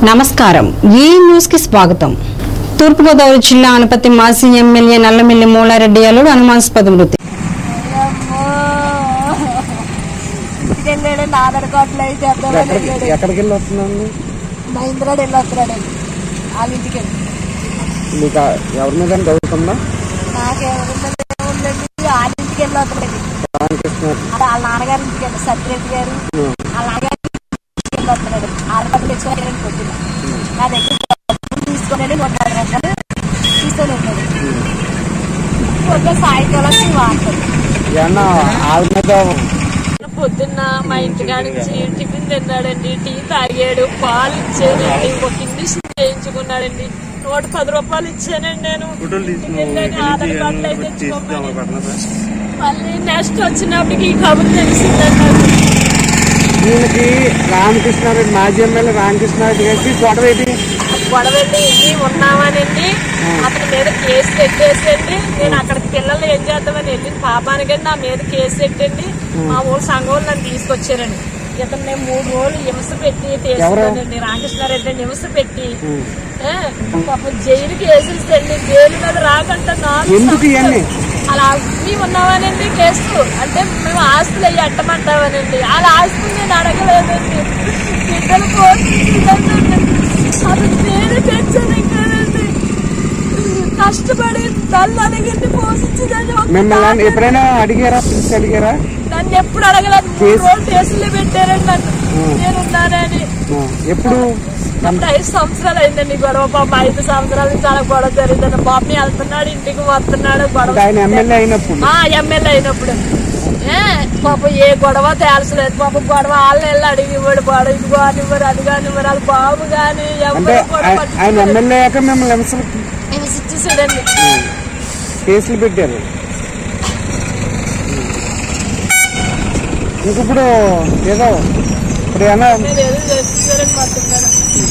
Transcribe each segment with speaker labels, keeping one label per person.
Speaker 1: నమస్కారం ఈ న్యూస్ కి స్వాగతం తూర్పుగోదావరి జిల్లా అనపతి మాజీ ఎమ్మెల్యే నల్లమిల్లి మూలారెడ్డి అల్లుడు అనుమానాస్పద మృతి
Speaker 2: వెళ్ళాడు ఆధార్ కార్డులు అయితే అర్థం వెళ్ళాడు
Speaker 3: ఎక్కడికి వెళ్ళి వస్తున్నాను
Speaker 2: మహేంద్రాడు వెళ్ళి వస్తున్నాడు వాళ్ళ ఇంటికి వెళ్ళి
Speaker 3: మీకు ఆ- ఎవరి మీద డౌట్ ఉందా
Speaker 2: నాకేముందండి వాళ్ళ ఇంటికి వెళ్ళి వస్తున్నాడు
Speaker 3: రామకృష్ణ
Speaker 2: అలా వాళ్ళ నాన్నగారి ఇంటికి వెళ్ళి సత్యరెడ్డి గారు వాళ్ళ నాన్నగారి ఇంటికి వెళ్ళి వస్తున్నాడు ఆరు పక్కన తెచ్చుకోవాలి పొద్దున నా దగ్గర డబ్బులు తీసుకున్నాడు నూట యాభై రూపాయలు తీసుకొని ఉన్నాడు పొద్దున సాయంకాలం వాడతాడు
Speaker 3: ఏమన్నా ఆవిడ మీద
Speaker 4: పొద్దున్న మా ఇంటికాడ నుంచి టిఫిన్ తిన్నాడండి టీ తాగాడు పాలు ఇచ్చానండి ఒక ఇండిషన్ చేయించుకున్నాడండి నూట పది రూపాయలు ఇచ్చానండి నేను టిఫిన్ ఆధార్ కార్డులు అయితే తెచ్చుకోమని. మళ్ళీ నెక్స్ట్ వచ్చినప్పటికి ఈ కబుర్ తెలిసిందండి నాకు.
Speaker 3: దీనికి రామకృష్ణారెడ్డి మాజీ ఎమ్మెల్యే రామకృష్ణారెడ్డి గారికి గొడవ ఏంటి
Speaker 4: గొడవెళ్ళి ఇన్ని ఉన్నామనండి అతని మీద కేసు పెట్టేసండి నేను అక్కడికి పిల్లలు ఏం చేద్దామని వెళ్ళిన పాపానికండి నా మీద కేసు పెట్టండి మా ఊరు సంఘం నన్ను తీసుకొచ్చారండి ఇతను నేను మూడు రోజులు హింస పెట్టి తీసుకున్నానండి రామకృష్ణారెడ్డి అని హింస పెట్టి ఏ, పాపం జైలుకి వేసేసండి జైలు మీద రాకుండా నాలుగు
Speaker 3: ఎందుకు ఇవన్నీ?
Speaker 4: సంవత్సరాలు. అలా అన్ని ఉన్నామనండి కేసు అంటే మేము ఆస్తులు అయ్యి అట్టమంటామనండి వాళ్ళ ఆస్తులు నేను అడగలేదండి బిడ్డలు పోతుందండి అది నేను పెంచాను కదండి కష్టపడి తల్లి అడిగింది పోషించిందని ఒక
Speaker 3: మిమ్మల్ని
Speaker 4: మాట
Speaker 3: ఎప్పుడైనా అడిగారా పిలిచి అడిగారా
Speaker 4: నన్ను ఎప్పుడు అడగలేదు మూడు
Speaker 3: కేసు-
Speaker 4: రోజులు కేసులు పెట్టారండి నన్ను నేను ఉన్నానని
Speaker 3: ఆ, ఎప్పుడు
Speaker 4: అప్పుడు ఐదు సంవత్సరాలు అయిందండి గొడవ పాప ఐదు సంవత్సరాల నుంచి చాలా గొడవ జరిగిందండి బాబు వెళ్తున్నాడు ఇంటికి వస్తున్నాడు గొడవ
Speaker 3: ఆయన ఎమ్మెల్యే అయినప్పుడు
Speaker 4: ఆ ఎమ్మెల్యే అయినప్పుడు ఏ పాప ఏ గొడవ తేల్చలేదు పాప గొడవ వాళ్ళని వెళ్ళి అడిగి ఇవ్వడు గొడవ ఇది కానివ్వరు అది కానివ్వరు వాళ్ళ బాబు కానీ
Speaker 3: అంటే
Speaker 4: ఎవరు గొడవ
Speaker 3: ఆయ- ఆయన ఎమ్మెల్యే అయ్యాక మిమ్మల్ని హింసలు
Speaker 4: ఇచ్చేసాడండి
Speaker 3: కేసులు పెట్టారు ఇంక ఇప్పుడు ఏదో ఇప్పుడు ఏమన్నా
Speaker 4: నేను ఏదో చేస్తున్నారని మొత్తం మీద.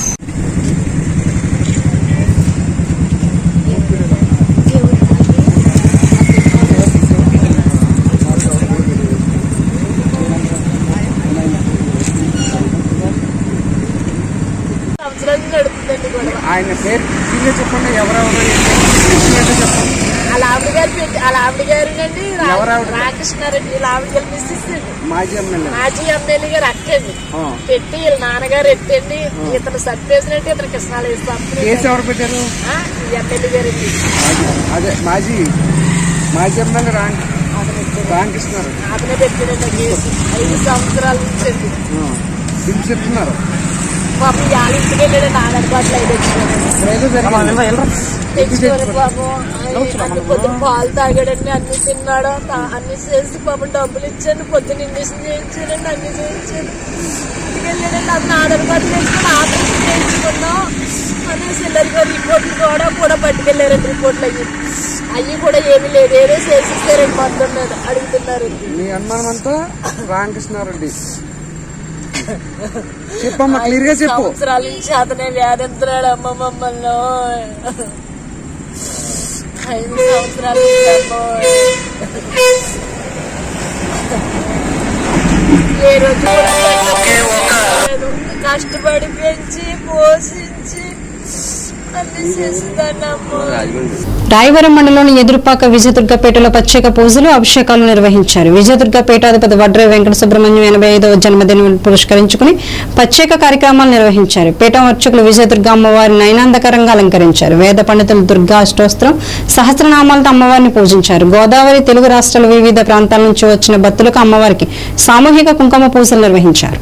Speaker 4: సంవత్సరాలు నడుపుతుందండి గొడవ
Speaker 3: ఆయన పేరు క్లియర్గా చెప్పండి ఎవరెవరు ఏంటి? క్లియర్గా చెప్పండి
Speaker 4: వాళ్ళ ఆవిడ గారు పెట్టి వాళ్ళ ఆవిడ గారు అండి
Speaker 3: ఎవరు ఆవిడ?
Speaker 4: రామకృష్ణారెడ్డి వీళ్ళ ఆవిడ గారు మిస్సెస్ అండి
Speaker 3: మాజీ ఎమ్మెల్యే
Speaker 4: మాజీ ఎమ్మెల్యే గారు అక్కండి
Speaker 3: ఆ.
Speaker 4: పెట్టి వీళ్ళ నాన్నగారు ఎట్టండి ఇతను సర్పేసినట్టు ఇతను కృష్ణాలు వేసి
Speaker 3: కేసు ఎవరు పెట్టారు
Speaker 4: ఎమ్మెల్యే గారు అండి
Speaker 3: అదే మాజీ మాజీ ఎమ్మెల్యే రామ్ రామకృష్ణారు
Speaker 4: అతనే పెట్టాడండి ఆ కేసు ఐదు సంవత్సరాల నుంచి అండి
Speaker 3: బిల్ చెప్తున్నారు
Speaker 4: పాపం వాళ్ళ ఇంటికి వెళ్ళాడండి ఆధార్ కార్డులు అయితే తెచ్చుకోండి
Speaker 3: ఏదో జరిగింది
Speaker 4: తెచ్చుకొని పాపం ఆయన అన్ని పొద్దున పాలు తాగాడండి అన్ని తిన్నాడు తా- అన్ని చేసి పాపం డబ్బులు ఇచ్చాను పొద్దున్న ఇంజక్షన్ చేయించాడండి అన్ని చేయించాను ఇంటికి వెళ్ళాడండి అతను ఆధార్ కార్డు తెచ్చుకొని ఆపరేషన్ చేయించుకున్నాం అనేసి వెళ్ళారు గారు రిపోర్ట్లు కూడా కూడా పట్టుకెళ్ళారండి రిపోర్ట్లు అయ్యి అయ్యి కూడా ఏమీ లేదు ఏదో చేసిస్తారండి మొత్తం మీద అడుగుతున్నారు
Speaker 3: మీ అనుమానం అంతా రామకృష్ణారెడ్డి చెప్పమ్మా క్లియర్ గా చెప్పు
Speaker 4: సంవత్సరాల నుంచి అతనే వేధిస్తున్నాడు అమ్మ మమ్మల్ని ఐదు సంవత్సరాల నుంచి అమ్మోయ్. ఏ రోజు కూడా లేదు. కష్టపడి పెంచి పోషించి అన్ని చేసిందండి అమ్మో
Speaker 1: రాయవరం మండలంలోని ఎదురుపాక విజయదుర్గపేటలో ప్రత్యేక పూజలు అభిషేకాలు నిర్వహించారు విజయదుర్గపేటాధిపతి వడ్రే వెంకట సుబ్రహ్మణ్యం ఎనభై ఐదవ జన్మదినం పురస్కరించుకుని ప్రత్యేక కార్యక్రమాలు నిర్వహించారు పీఠ అర్చకులు విజయదుర్గ అమ్మవారిని నయనాందకరంగా అలంకరించారు వేద పండితులు దుర్గా అష్టోస్త్రం సహస్రనామాలతో అమ్మవారిని పూజించారు గోదావరి తెలుగు రాష్ట్రాల వివిధ ప్రాంతాల నుంచి వచ్చిన భక్తులకు అమ్మవారికి సామూహిక కుంకుమ పూజలు నిర్వహించారు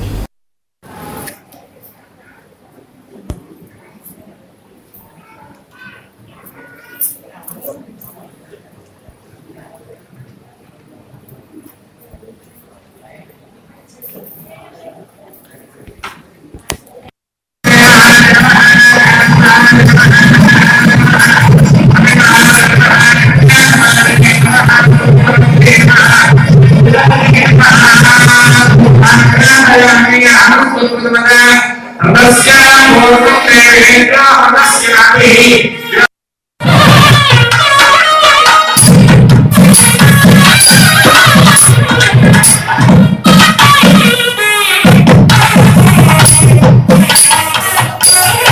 Speaker 5: నమస్కారం
Speaker 6: Thank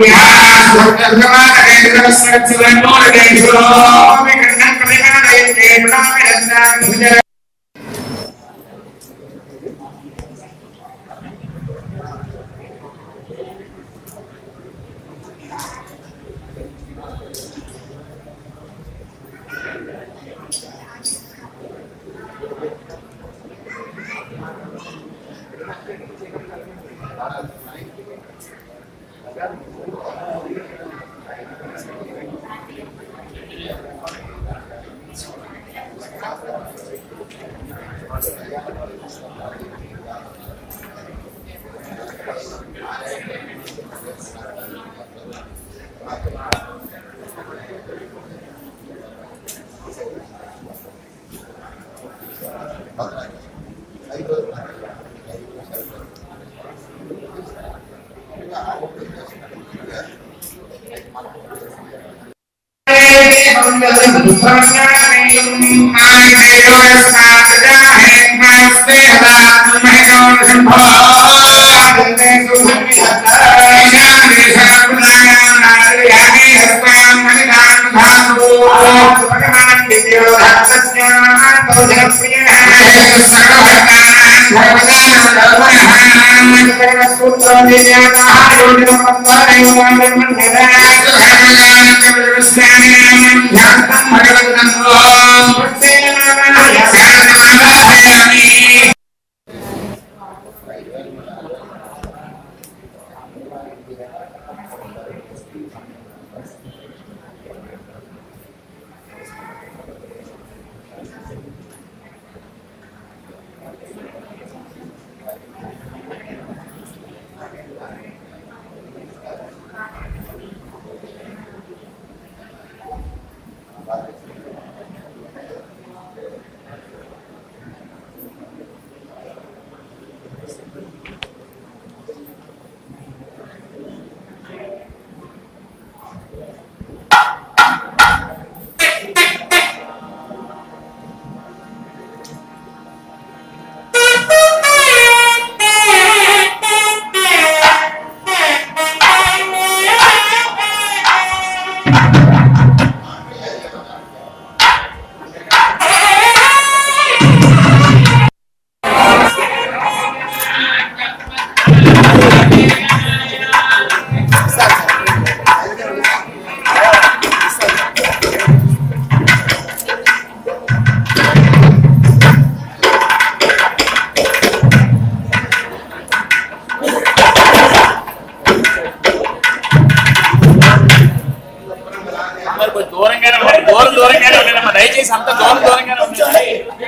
Speaker 5: మరి కొంచెం దూరంగానే ఉండండి దూరం దూరంగానే ఉండండి దయచేసి అంత దూరం దూరంగానే ఉండండి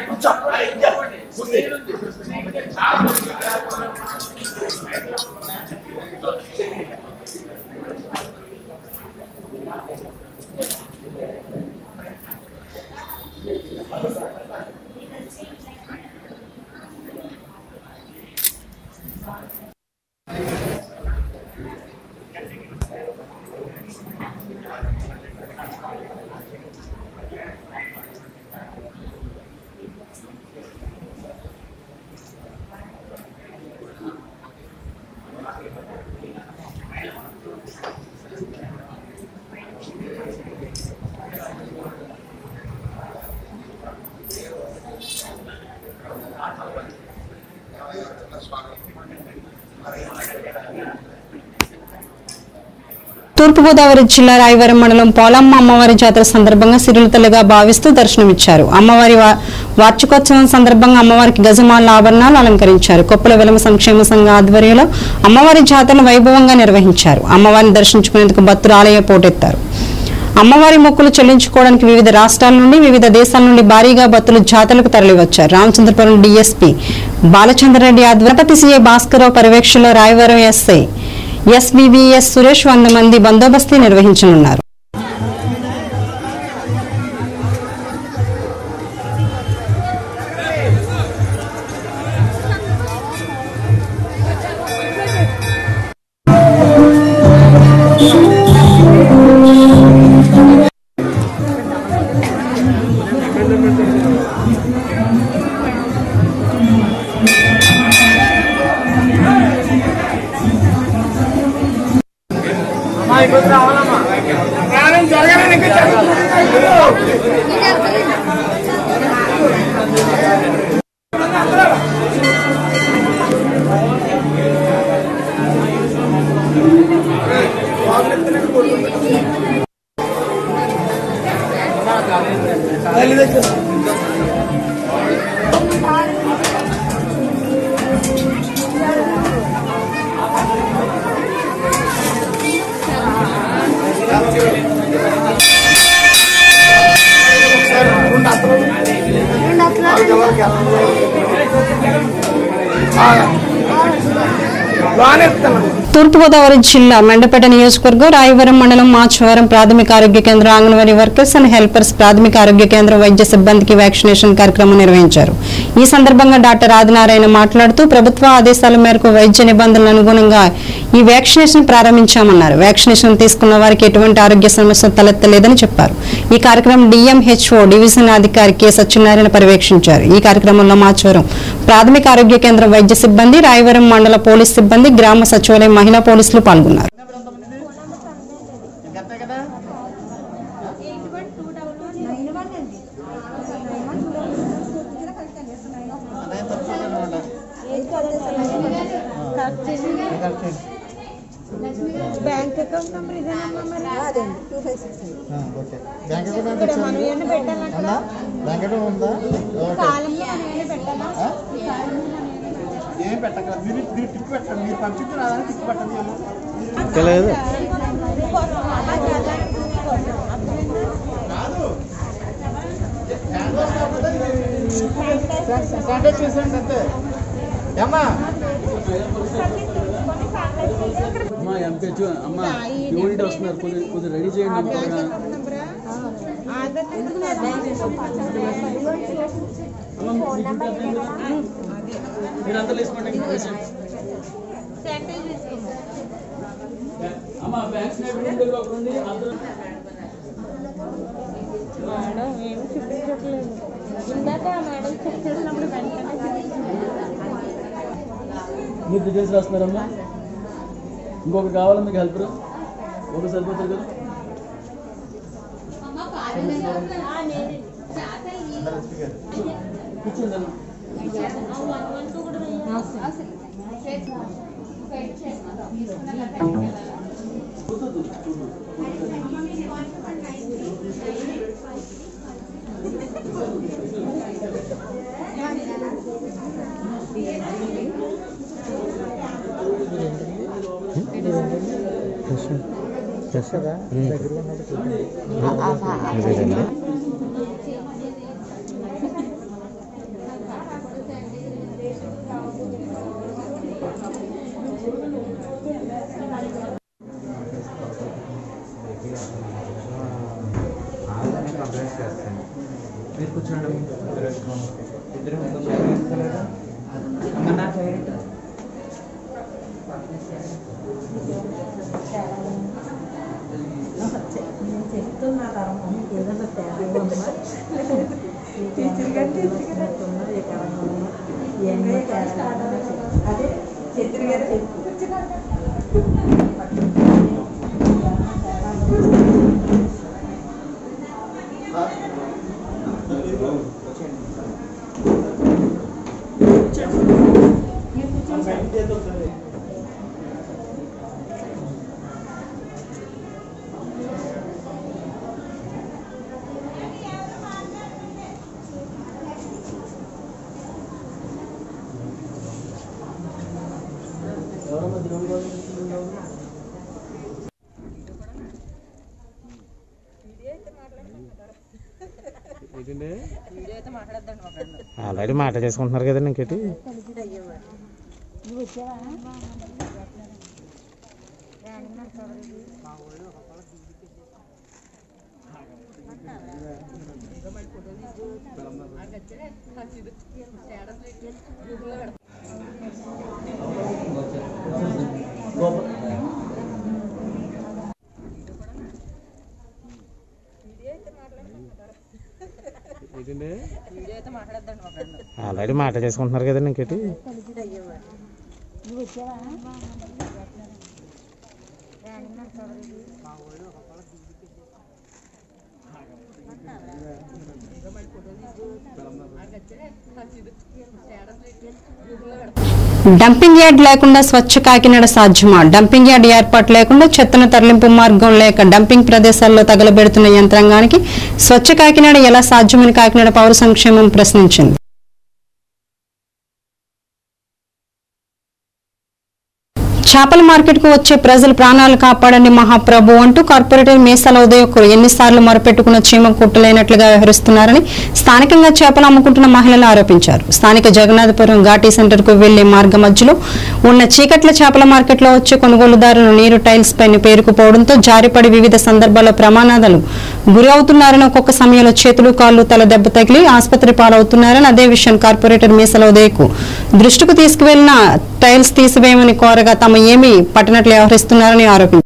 Speaker 1: తూర్పుగోదావరి జిల్లా రాయవరం మండలం పోలమ్మ అమ్మవారి జాతర సందర్భంగా సిరుల తల్లిగా భావిస్తూ దర్శనమిచ్చారు అమ్మవారి వా- వార్షికోత్సవం సందర్భంగా అమ్మవారికి గజమాల ఆభరణాలు అలంకరించారు కొప్పుల వెలమ సంక్షేమ సంఘ ఆధ్వర్యంలో అమ్మవారి జాతరను వైభవంగా నిర్వహించారు అమ్మవారిని దర్శించుకునేందుకు భక్తులు ఆలయ పోటెత్తారు అమ్మవారి మొక్కులు చెల్లించుకోవడానికి వివిధ రాష్ట్రాల నుండి వివిధ దేశాల నుండి భారీగా భక్తులు జాతరలకు తరలివచ్చారు రామచంద్రపురం డీఎస్పీ బాలచంద్రరెడ్డి ఆధ్వర్యపతి సీఏ భాస్కరరావు పర్యవేక్షణలో రాయవరం ఎస్ఐ ఎస్బీబీఎస్ సురేష్ వంద మంది బందోబస్తీ నిర్వహించనున్నారు తూర్పుగోదావరి జిల్లా మెండపేట నియోజకవర్గం రాయవరం మండలం మాచవరం ప్రాథమిక ఆరోగ్య కేంద్రం అంగన్వాడీ వర్కర్స్ అండ్ హెల్పర్స్ ప్రాథమిక ఆరోగ్య కేంద్రం వైద్య సిబ్బందికి వ్యాక్సినేషన్ కార్యక్రమం నిర్వహించారు ఈ సందర్భంగా డాక్టర్ ఆదినారాయణ మాట్లాడుతూ ప్రభుత్వ ఆదేశాల మేరకు వైద్య నిబంధనల అనుగుణంగా ఈ వ్యాక్సినేషన్ ప్రారంభించామన్నారు వ్యాక్సినేషన్ తీసుకున్న వారికి ఎటువంటి ఆరోగ్య సమస్య తలెత్తలేదని చెప్పారు ఈ కార్యక్రమం డిఎంహెచ్ఓ డివిజన్ అధికారి కె సత్యనారాయణ పర్యవేక్షించారు ఈ కార్యక్రమంలో మాచవరం ప్రాథమిక ఆరోగ్య కేంద్రం వైద్య సిబ్బంది రాయవరం మండల పోలీస్ సిబ్బంది గ్రామ సచివాలయం మహిళా పోలీసులు పాల్గొన్నారు
Speaker 6: బ్యాంక్ అకౌంట్ నెంబర్ ఇదేనమ్మా మరి ఇక్కడ మనం ఏమైనా పెట్టాలంటారా కాలంలో మనం ఏమైనా పెట్టాలా ఈ కాలంలో మనం ఏమైనా
Speaker 3: ఏం పెట్టకండి మీరు మీరు టిక్ పెట్టండి మీరు పంపించిన రాదని టిక్ పెట్టండి
Speaker 7: తెలియదు
Speaker 3: కాంటాక్ట్ చేసేయండి అంతే ఏమ్మా
Speaker 8: అమ్మా ఎంపీహెచ్ అమ్మ యూనిట్ వస్తున్నారు కొద్దిగా కొద్దిగా రెడీ చేయండి
Speaker 6: బ్యాంక్ అకౌంట్ నెంబరా ఆధార్
Speaker 8: మీరంతా తీసుకోండి అమ్మ వ్యాక్సినేట్ ఉండేది ఒకటి ఉంది అందరూ
Speaker 6: మేడం ఏమి చూపించట్లేదు ఇందాక మేడం చెక్ చేసినప్పుడు వెంటనే
Speaker 8: మీరు డీటెయిల్స్ రాస్తున్నారమ్మా ఇంకొకటి కావాలా మీకు హెల్పర్ ఒక సరిపోతుంది కదా కూర్చోండి అమ్మా.
Speaker 7: అదేనండి
Speaker 3: మీరు కూర్చోండి ఇద్దరు
Speaker 8: ఎవరమ్మా దేవుని కోసం కూర్చున్నారు?
Speaker 7: ఆల్రెడీ మాట చేసుకుంటున్నారు కదండి ఇంకేటి ఆల్రెడీ మాట చేసుకుంటున్నారు కదండి ఇంకేటి
Speaker 6: ఆ
Speaker 1: డంపింగ్ యార్డ్ లేకుండా స్వచ్ఛ కాకినాడ సాధ్యమా డంపింగ్ యార్డ్ ఏర్పాటు లేకుండా చెత్తను తరలింపు మార్గం లేక డంపింగ్ ప్రదేశాల్లో తగలబెడుతున్న యంత్రాంగానికి స్వచ్ఛ కాకినాడ ఎలా సాధ్యమని కాకినాడ పౌర సంక్షేమం ప్రశ్నించింది చేపల మార్కెట్కు వచ్చే ప్రజల ప్రాణాలు కాపాడండి మహాప్రభు అంటూ కార్పొరేటర్ మీసాల ఉదయకురు ఎన్నిసార్లు మొరపెట్టుకున్న చీమ కుట్టలేనట్లుగా వ్యవహరిస్తున్నారని స్థానికంగా చేపలు అమ్ముకుంటున్న మహిళలు ఆరోపించారు స్థానిక జగన్నాథపురం ఘాటీ సెంటర్ కు వెళ్లే మార్గ మధ్యలో ఉన్న చీకట్ల చేపల మార్కెట్లో వచ్చే కొనుగోలుదారులు నీరు టైల్స్ పైన పేరుకుపోవడంతో జారిపడి వివిధ సందర్భాల్లో ప్రమాదాలు గురి అవుతున్నారని ఒక్కొక్క సమయంలో చేతులు కాళ్ళు తల దెబ్బ తగిలి ఆసుపత్రి పాలవుతున్నారని అదే విషయం కార్పొరేటర్ మీసాల ఉదయకు దృష్టికి తీసుకువెళ్లిన టైల్స్ తీసివేయమని కోరగా తమ ఏమీ పట్టనట్లు వ్యవహరిస్తున్నారని ఆరోపించారు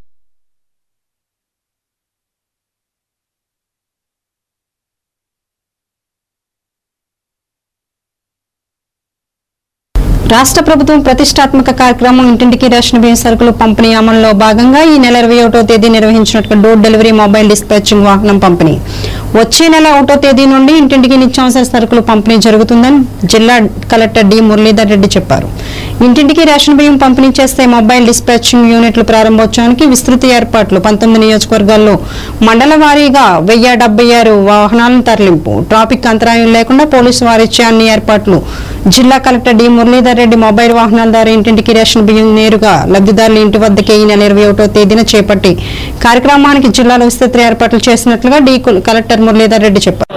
Speaker 1: రాష్ట్ర ప్రభుత్వం ప్రతిష్టాత్మక కార్యక్రమం ఇంటింటికి రేషన్ బియ్యం సరుకులు పంపిణీ అమలులో భాగంగా ఈ నెల ఇరవై ఒకటో తేదీ నిర్వహించినట్లు డోర్ డెలివరీ మొబైల్ డిస్పాచింగ్ వాహనం పంపిణీ వచ్చే నెల ఒకటో తేదీ నుండి ఇంటింటికి నిత్యావసర సరుకులు పంపిణీ జరుగుతుందని జిల్లా కలెక్టర్ డి మురళీధర్ రెడ్డి చెప్పారు ఇంటింటికి రేషన్ బియ్యం పంపిణీ చేస్తే మొబైల్ డిస్పాచింగ్ యూనిట్ల ప్రారంభోత్సవానికి విస్తృత ఏర్పాట్లు పంతొమ్మిది నియోజకవర్గాల్లో మండల వారీగా వెయ్యి డెబ్బై ఆరు వాహనాలను తరలింపు ట్రాఫిక్ అంతరాయం లేకుండా పోలీసు వారిచ్చే అన్ని ఏర్పాట్లు జిల్లా collector D Muralidhar Reddy mobile వాహనాల ద్వారా ఇంటింటికి రేషన్ బియ్యం నేరుగా లబ్ధిదారుల ఇంటి వద్దకే ఈ నెల ఇరవై ఒకటో తేదీన చేపట్టి కార్యక్రమానికి జిల్లాలో విస్తృత ఏర్పాట్లు చేసినట్లుగా డి కలెక్టర్ మురళీధర్ రెడ్డి చెప్పారు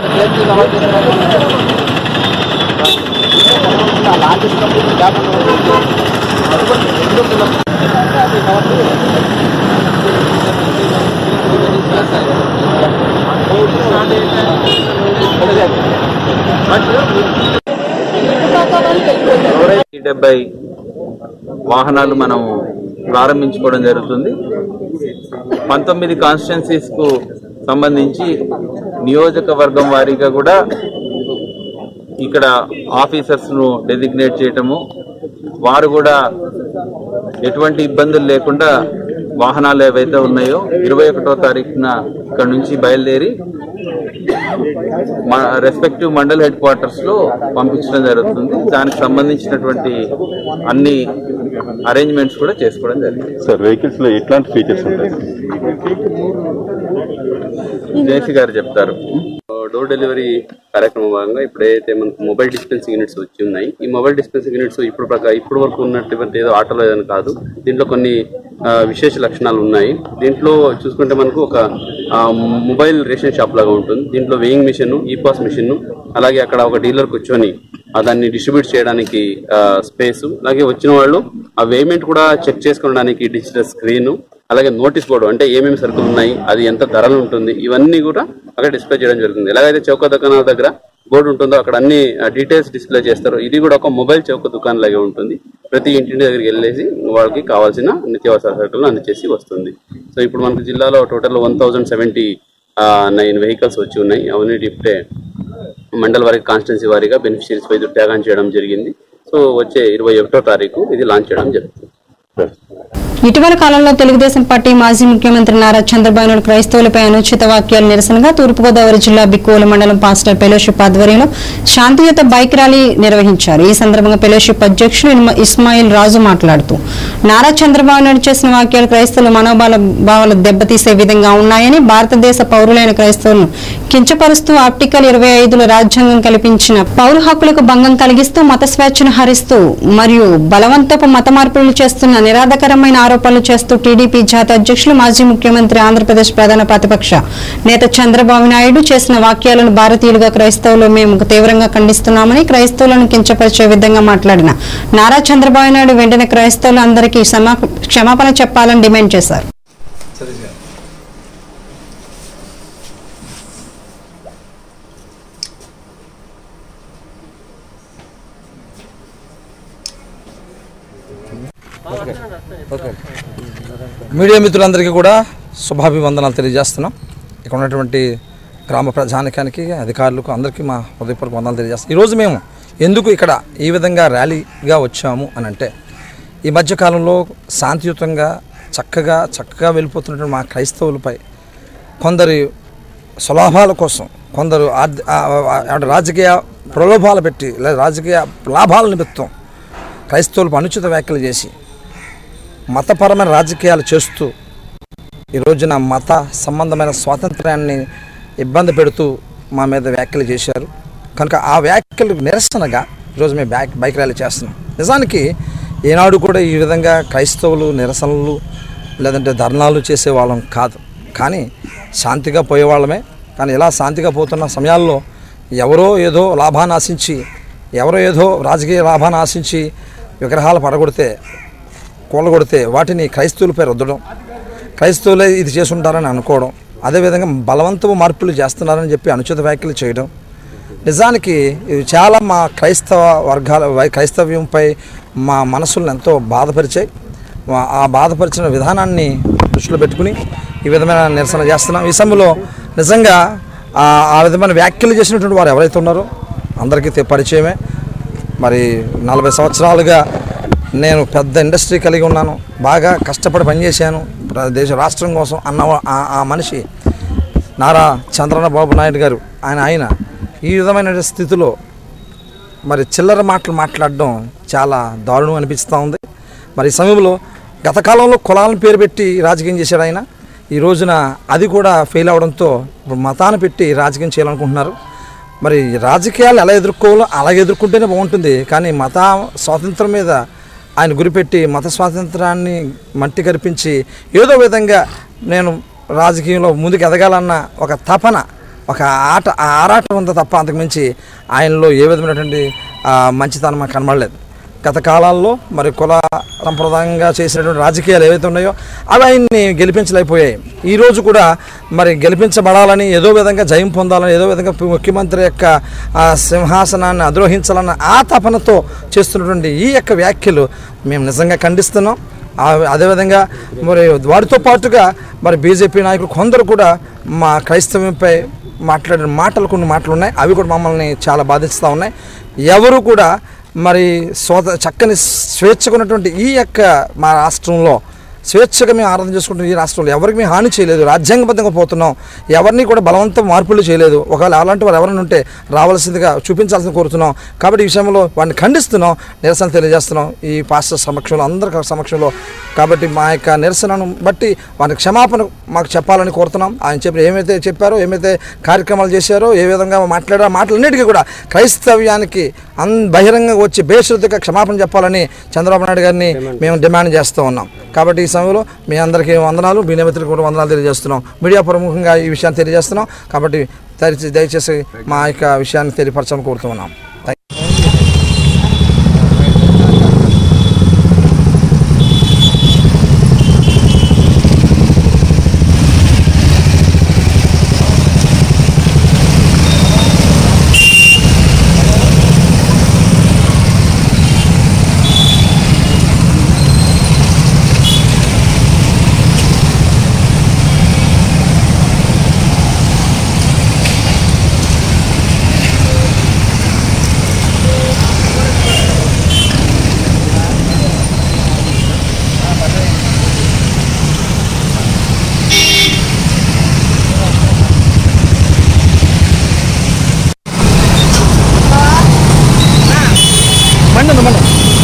Speaker 9: డెబ్బై వాహనాలు మనం ప్రారంభించుకోవడం జరుగుతుంది పంతొమ్మిది కాన్స్టిట్యున్సీస్ కు సంబంధించి నియోజకవర్గం వారీగా కూడా ఇక్కడ ఆఫీసర్స్ ను డెసిగ్నేట్ చేయటము వారు కూడా ఎటువంటి ఇబ్బందులు లేకుండా వాహనాలు ఏవైతే ఉన్నాయో ఇరవై ఒకటో తారీఖున ఇక్కడ నుంచి బయలుదేరి రెస్పెక్టివ్ మండల్ హెడ్ క్వార్టర్స్ లో పంపించడం జరుగుతుంది దానికి సంబంధించినటువంటి అన్ని అరేంజ్మెంట్స్ కూడా చేసుకోవడం జరిగింది
Speaker 10: సార్ వెహికల్స్ లో ఎట్లాంటి ఫీచర్స్ ఉంటాయి
Speaker 9: జేసీ గారు చెప్తారు
Speaker 11: డోర్ డెలివరీ కార్యక్రమం భాగంగా ఇప్పుడు ఏదైతే మనకు మొబైల్ డిస్పెన్సింగ్ యూనిట్స్ వచ్చి ఉన్నాయి ఈ మొబైల్ డిస్పెన్సింగ్ యూనిట్స్ ఇప్పుడు ప్రకా ఇప్పుడు వరకు ఉన్నటువంటి ఏదో ఆటోలో ఏదైనా కాదు దీంట్లో కొన్ని ఆ, విశేష లక్షణాలు ఉన్నాయి దీంట్లో చూసుకుంటే మనకు ఒక ఆ, మొబైల్ రేషన్ షాప్ లాగా ఉంటుంది దీంట్లో weighing machine e pos machine అలాగే అక్కడ ఒక డీలర్ కూర్చొని ఆ దాన్ని డిస్ట్రిబ్యూట్ చేయడానికి స్పేస్ అలాగే వచ్చిన వాళ్ళు ఆ వేమెంట్ కూడా చెక్ చేసుకోవడానికి డిజిటల్ స్క్రీన్ అలాగే నోటీస్ బోర్డు అంటే ఏమేమి సరుకులు ఉన్నాయి అది ఎంత ధరలు ఉంటుంది ఇవన్నీ కూడా అక్కడ డిస్ప్లే చేయడం జరుగుతుంది ఎలాగైతే చౌక దుకాణాల దగ్గర బోర్డు ఉంటుందో అక్కడ అన్ని డీటెయిల్స్ డిస్ప్లే చేస్తారు ఇది కూడా ఒక మొబైల్ చౌక దుకాణం లాగే ఉంటుంది ప్రతి ఇంటి దగ్గరికి వెళ్ళేసి వాళ్ళకి కావాల్సిన నిత్యావసర సరుకులను అందచేసి వస్తుంది సో ఇప్పుడు మనకు జిల్లాలో total one thousand seventy nine vehicles వచ్చి ఉన్నాయి అవన్నీ ఇప్పుడే మండల వారికి కాన్స్టిట్యున్సీ వారీగా బెనిఫిషరీస్ వైద్యు త్యాగం చేయడం జరిగింది సో వచ్చే ఇరవై ఒకటో తారీఖు ఇది లాంచ్ చేయడం జరుగుతుంది
Speaker 1: ఇటీవల కాలంలో తెలుగుదేశం పార్టీ మాజీ ముఖ్యమంత్రి నారా చంద్రబాబు నాయుడు క్రైస్తవులపై అనుచిత వాక్యాలు నిరసనగా తూర్పుగోదావరి జిల్లా బిక్కువల మండలం పాస్టర్ ఫెలోషిప్ ఆధ్వర్యంలో శాంతియుత బైక్ ర్యాలీ నిర్వహించారు ఈ సందర్భంగా ఫెలోషిప్ అధ్యక్షుడు ఇస్మా- ఇస్మాయిల్ రాజు మాట్లాడుతూ నారా చంద్రబాబు నాయుడు చేసిన వాక్యాలు క్రైస్తవుల మనోభావ భావాలు దెబ్బతీసే విధంగా ఉన్నాయని భారతదేశ పౌరులైన క్రైస్తవులను కించపరుస్తూ ఆర్టికల్ ఇరవై ఐదులో రాజ్యాంగం కల్పించిన పౌర హక్కులకు భంగం కలిగిస్తూ మత స్వేచ్ఛను హరిస్తూ మరియు బలవంతపు మత మార్పులు చేస్తున్న నిరాధకరమైన ఆరోపణలు చేస్తూ టీడీపీ జాతీయ అధ్యక్షులు మాజీ ముఖ్యమంత్రి ఆంధ్రప్రదేశ్ ప్రధాన ప్రతిపక్ష నేత చంద్రబాబు నాయుడు చేసిన వాక్యాలను భారతీయులుగా క్రైస్తవులు మేము తీవ్రంగా ఖండిస్తున్నామని క్రైస్తవులను కించపరిచే విధంగా మాట్లాడిన నారా చంద్రబాబు నాయుడు వెంటనే క్రైస్తవులు అందరికీ క్షమా- క్షమాపణ చెప్పాలని డిమాండ్ చేశారు
Speaker 12: మీడియా మిత్రులందరికీ కూడా శుభాభివందనాలు తెలియజేస్తున్నాం ఇక్కడ ఉన్నటువంటి గ్రామ ప్రజానికానికి అధికారులకు అందరికీ మా హృదయపూర్వక వందనాలు తెలియజేస్తాం ఈరోజు మేము ఎందుకు ఇక్కడ ఈ విధంగా ర్యాలీగా వచ్చాము అని అంటే ఈ మధ్యకాలంలో శాంతియుతంగా చక్కగా చక్కగా వెళ్ళిపోతున్నటువంటి మా క్రైస్తవులపై కొందరి స్వలాభాల కోసం కొందరు ఆర్థ- ఆ- ఆ- ఆ- రాజకీయ ప్రలోభాలు పెట్టి లేదా రాజకీయ లాభాల నిమిత్తం క్రైస్తవులకు అనుచిత వ్యాఖ్యలు చేసి మతపరమైన రాజకీయాలు చేస్తూ ఈ రోజున మత సంబంధమైన స్వాతంత్ర్యాన్ని ఇబ్బంది పెడుతూ మా మీద వ్యాఖ్యలు చేశారు కనుక ఆ వ్యాఖ్యలకు నిరసనగా ఈరోజు మేము బ్యాక్ బైక్ ర్యాలీ చేస్తున్నాం నిజానికి ఏనాడు కూడా ఈ విధంగా క్రైస్తవులు నిరసనలు లేదంటే ధర్నాలు చేసే వాళ్ళం కాదు కానీ శాంతిగా పోయేవాళ్ళమే కానీ ఇలా శాంతిగా పోతున్న సమయాల్లో ఎవరో ఏదో లాభాన్ని ఆశించి ఎవరో ఏదో రాజకీయ లాభాన్ని ఆశించి విగ్రహాలు పడగొడితే కూలగొడితే వాటిని క్రైస్తవులపై రుద్దడం క్రైస్తవులే ఇది చేసుంటారని అనుకోవడం అదేవిధంగా బలవంతపు మార్పులు చేస్తున్నారని చెప్పి అనుచిత వ్యాఖ్యలు చేయడం నిజానికి ఇవి చాలా మా క్రైస్తవ వర్గాల వై- క్రైస్తవ్యంపై మా మనసులను ఎంతో బాధపరిచాయి మా- ఆ బాధపరిచిన విధానాన్ని దృష్టిలో పెట్టుకుని ఈ విధమైన నిరసన చేస్తున్నాం ఈ సమయంలో నిజంగా ఆ ఆ విధమైన వ్యాఖ్యలు చేసినటువంటి వారు ఎవరైతే ఉన్నారో అందరికీ తె- పరిచయమే మరి నలభై సంవత్సరాలుగా నేను పెద్ద ఇండస్ట్రీ కలిగి ఉన్నాను బాగా కష్టపడి పనిచేశాను ప్ర- దేశ రాష్ట్రం కోసం అన్న ఆ- ఆ మనిషి నారా చంద్రన్న బాబు నాయుడు గారు ఆయన ఆయన ఈ విధమైన స్థితిలో మరి చిల్లర మాటలు మాట్లాడడం చాలా దారుణం అనిపిస్తూ ఉంది మరి ఈ సమయంలో గత కాలంలో కులాలను పేరు పెట్టి రాజకీయం చేశాడు ఆయన ఈ రోజున అది కూడా ఫెయిల్ అవడంతో ఇప్పుడు మతాన్ని పెట్టి రాజకీయం చేయాలనుకుంటున్నారు మరి రాజకీయాలు ఎలా ఎదుర్కోవాలో అలా ఎదుర్కొంటేనే బాగుంటుంది కానీ మత స్వాతంత్రం మీద ఆయన గురిపెట్టి మత స్వాతంత్రాన్ని మట్టి కరిపించి ఏదో విధంగా నేను రాజకీయంలో ముందుకు ఎదగాలన్న ఒక తపన ఒక ఆట ఆ ఆరాటం ఉందా తప్ప అంతకుమించి ఆయనలో ఏ విధమైనటువంటి ఆ, మంచితనం మాకు కనబడలేదు గత కాలాల్లో మరి కుల సంప్రదాయంగా చేసినటువంటి రాజకీయాలు ఏవైతే ఉన్నాయో అవి ఆయన్ని గెలిపించలేకపోయాయి ఈ రోజు కూడా మరి గెలిపించబడాలని ఏదో విధంగా జయం పొందాలని ఏదో విధంగా ముఖ్యమంత్రి యొక్క ఆ, సింహాసనాన్ని అధిరోహించాలన్న ఆ తపనతో చేస్తున్నటువంటి ఈ యొక్క వ్యాఖ్యలు మేము నిజంగా ఖండిస్తున్నాం ఆ- అదేవిధంగా మరి వారితో పాటుగా మరి బీజేపీ నాయకులు కొందరు కూడా మా క్రైస్తవ్యంపై మాట్లాడిన మాటలు కొన్ని మాటలు ఉన్నాయి అవి కూడా మమ్మల్ని చాలా బాధిస్తూ ఉన్నాయి ఎవరు కూడా మరి స్వత చక్కని స్వేచ్ఛగా ఉన్నటువంటి ఈ యొక్క మా రాష్ట్రంలో స్వేచ్ఛగా మేము ఆరాధన చేసుకుంటున్న ఈ రాష్ట్రంలో ఎవరికి మేము హాని చేయలేదు రాజ్యాంగబద్ధంగా పోతున్నాం ఎవరిని కూడా బలవంతం మార్పులు చేయలేదు ఒకవేళ అలాంటి వారు ఎవరైనా ఉంటే రావాల్సిందిగా చూపించాల్సింది కోరుతున్నాం కాబట్టి ఈ విషయంలో వారిని ఖండిస్తున్నాం నిరసన తెలియజేస్తున్నాం ఈ పాస్టర్ సమక్షంలో అందరి సమక్షంలో కాబట్టి మా యొక్క నిరసనను బట్టి వారికి క్షమాపణ మాకు చెప్పాలని కోరుతున్నాం ఆయన చెప్పి ఏమైతే చెప్పారో ఏమైతే కార్యక్రమాలు చేశారో ఏ విధంగా మాట్లాడారో ఆ మాటలన్నిటికీ కూడా క్రైస్తవ్యానికి అన్ బహిరంగంగా వచ్చి బేషరతుగా క్షమాపణ చెప్పాలని చంద్రబాబు నాయుడు గారిని మేము డిమాండ్ చేస్తూ ఉన్నాం కాబట్టి ఈ సమయంలో మీ అందరికీ వందనాలు మీ నిమిత్తులకు కూడా వందనాలు తెలియజేస్తున్నాం మీడియా ప్రముఖంగా ఈ విషయాన్ని తెలియజేస్తున్నాం కాబట్టి దయచేసి దయచేసి మా యొక్క విషయాన్ని తెలియపరచాలని కోరుతున్నాం థాంక్ యూ. మండి మండి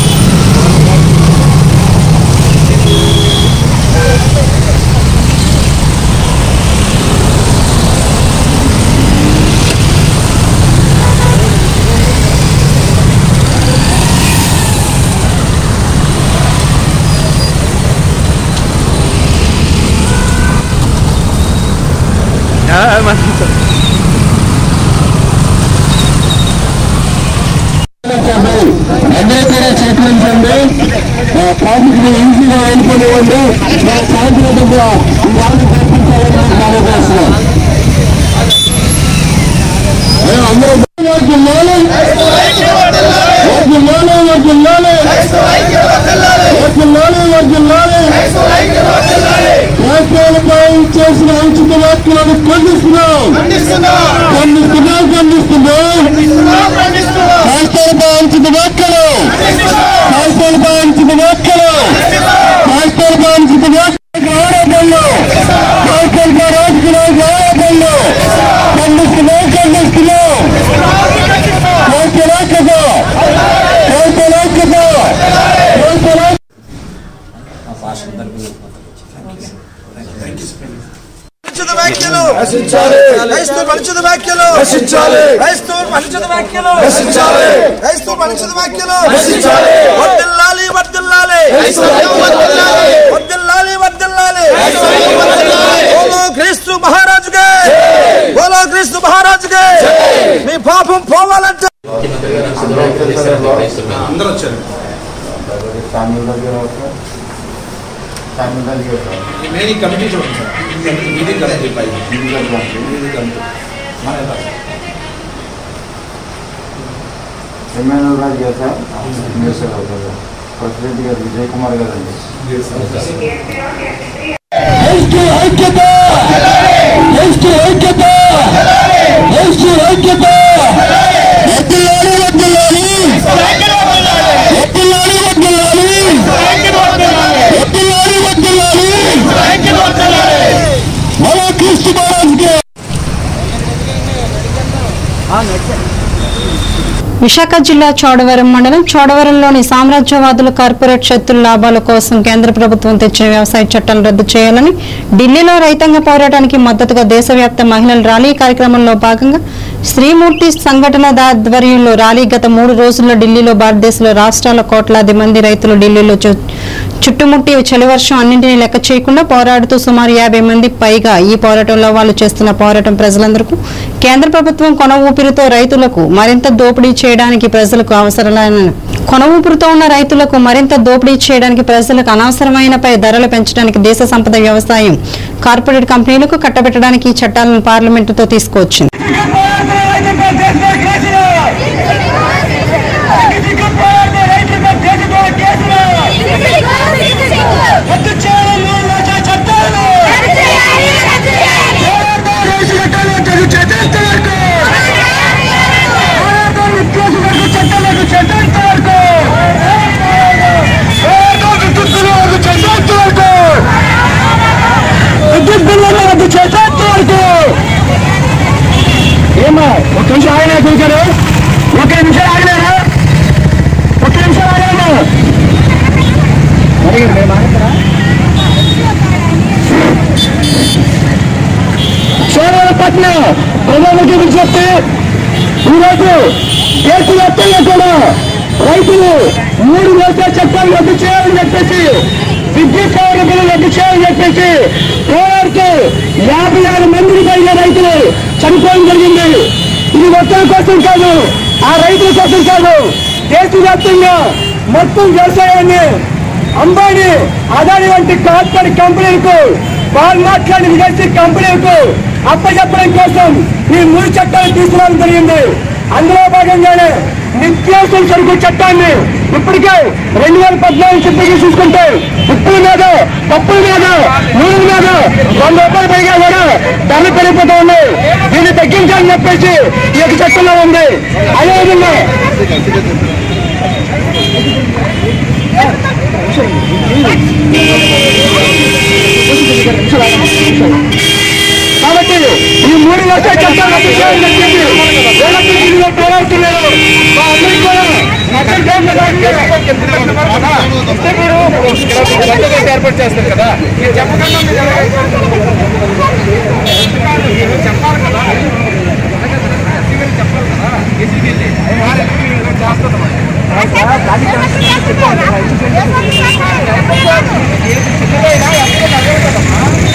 Speaker 13: అందరూ కూడా సహకరించండి ట్రాఫిక్ ని ఈజీగా వెళ్ళిపోనివ్వండి మన శాంతియుతంగా ఈ వారిని కల్పించాలని మేము తెలియజేస్తున్నాం అయ్యో, అందరూ వర్జిల్లాలి వర్జిల్లాలి వర్జిల్లాలి వర్జిల్లాలి వర్జిల్లాలి రాష్ట్రాలపై చేసిన అంకిత వ్యాఖ్యలను ఖండిస్తున్నాం ఖండిస్తున్నాం ఖండిస్తున్నాం రాష్ట్రాలపై అంకిత వ్యాఖ్యలు రాష్ట్రాలపై అంకిత వ్యాఖ్యలు రాష్ట్రాలపై అంకిత వ్యాఖ్యలు ఆరోపణలు
Speaker 14: నశించాలి
Speaker 15: క్రైస్తవులు మనుషుల వ్యాఖ్యలు
Speaker 14: నశించాలి
Speaker 15: క్రైస్తవులు మనుషుల వ్యాఖ్యలు
Speaker 14: నశించాలి
Speaker 15: వర్దిల్లాలి వర్దిల్లాలి
Speaker 14: క్రైస్తవ్యం వర్ధిల్లాలి.
Speaker 15: వర్దిల్లాలి వర్దిల్లాలి
Speaker 14: క్రైస్తవ్యం వర్ధిల్లాలి.
Speaker 15: బోలో క్రీస్తు మహారాజుకే బోలో క్రీస్తు మహారాజుకే మీ పాపం పోవాలంటే
Speaker 14: అందరూ వచ్చారు మెయిన్ ఈ కమిటీ చూడండి సార్ ఈ కమిటీ మీది కమిటీ పై మీది కమిటీ మన ఎలా?
Speaker 16: ఎమ్మెల్యే రాజు గారు సార్ మినిస్టర్ గారు సార్ ప్రెసిడెంట్ గారు విజయ్ కుమార్ గారు అండి
Speaker 13: ఎస్టీ ఐక్యత ఎస్టీ ఐక్యత ఎస్టీ ఐక్యత వడ్డిల్లాలి వడ్డిల్లాలి వడ్డిల్లాలి వడ్డిల్లాలి వడ్డిల్లాలి వడ్డిల్లాలి మన క్రీస్తు మహారాజుకే
Speaker 1: విశాఖ జిల్లా చోడవరం మండలం చోడవరంలోని సామ్రాజ్యవాదుల కార్పొరేట్ శక్తుల లాభాల కోసం కేంద్ర ప్రభుత్వం తెచ్చిన వ్యవసాయ చట్టాలను రద్దు చేయాలని ఢిల్లీలో రైతాంగ పోరాటానికి మద్దతుగా దేశవ్యాప్త మహిళల ర్యాలీ కార్యక్రమంలో భాగంగా శ్రీమూర్తి సంఘటన ఆధ్వర్యంలో ర్యాలీ గత మూడు రోజుల్లో ఢిల్లీలో భారతదేశంలో రాష్ట్రాల కోట్లాది మంది రైతులు ఢిల్లీలో చు- చుట్టుముట్టి చలి వర్షం అన్నింటినీ లెక్క చేయకుండా పోరాడుతూ సుమారు యాభై మంది పైగా ఈ పోరాటంలో వాళ్ళు చేస్తున్న పోరాటం ప్రజలందరికీ కేంద్ర ప్రభుత్వం కొన ఊపిరితో రైతులకు మరింత దోపిడీ చేయడానికి ప్రజలకు అవసరమైన కొన ఊపిరితో ఉన్న రైతులకు మరింత దోపిడీ చేయడానికి ప్రజలకు అనవసరమైనపై ధరలు పెంచడానికి దేశ సంపద వ్యవసాయం కార్పొరేట్ కంపెనీలకు కట్టబెట్టడానికి ఈ చట్టాలను పార్లమెంటుతో తీసుకువచ్చింది
Speaker 13: ఏమా ఒక నిమిషం ఆయన కూర్చోరు ఒక నిమిషం ఆగలేరా ఒక నిమిషం ఆగలేము మరి మీరు మాట్లాడతారా సోమవారపట్నం ప్రధానమంత్రి చెప్తే ఈరోజు దేశవ్యాప్తంగా కూడా రైతులు మూడు వ్యవసాయ చట్టాలు రద్దు చేయాలని చెప్పేసి విద్యుత్ సౌకర్యాలు రద్దు చేయాలని చెప్పేసి పోరాడుతూ యాభై ఆరు మందికి పైగా రైతులు చనిపోవడం జరిగింది ఇది మొత్తం కోసం కాదు ఆ రైతుల కోసం కాదు దేశవ్యాప్తంగా మొత్తం వ్యవసాయాన్ని అంబానీ అదాని వంటి కార్పొరేట్ కంపెనీలకు వాళ్ళు మాట్లాడిన విదేశీ కంపెనీలకు అప్పచెప్పడం కోసం ఈ మూడు చట్టాలు తీసుకురావడం జరిగింది అందులో భాగంగానే నిత్యావసర సరుకు చట్టాన్ని ఇప్పటికే రెండు వేల పద్నాలుగు చెప్పి చూసుకుంటే ఉప్పుల మీద పప్పుల మీద నూనె మీద వంద రూపాయలు పైగా కూడా ధరలు పెరిగిపోతూ ఉన్నాయి దీన్ని తగ్గించాలని చెప్పేసి ఈ యొక్క చట్టంలో ఉంది అదేవిధంగా కాబట్టి ఈ మూడు లక్షల చట్టాలు రద్దు చేయాలని చెప్పి వేలకు దీనిలో పోరాడుతున్నారు మా అందరికీ కూడా మద్దతు చేయాలని
Speaker 14: ఏర్పాటు చేస్తారు కదా మీరు చెప్పకుండా మీరు మీరు చెప్పాలి కదా చెప్పాలి కదా ఎసిబిఎల్లి చేస్తాం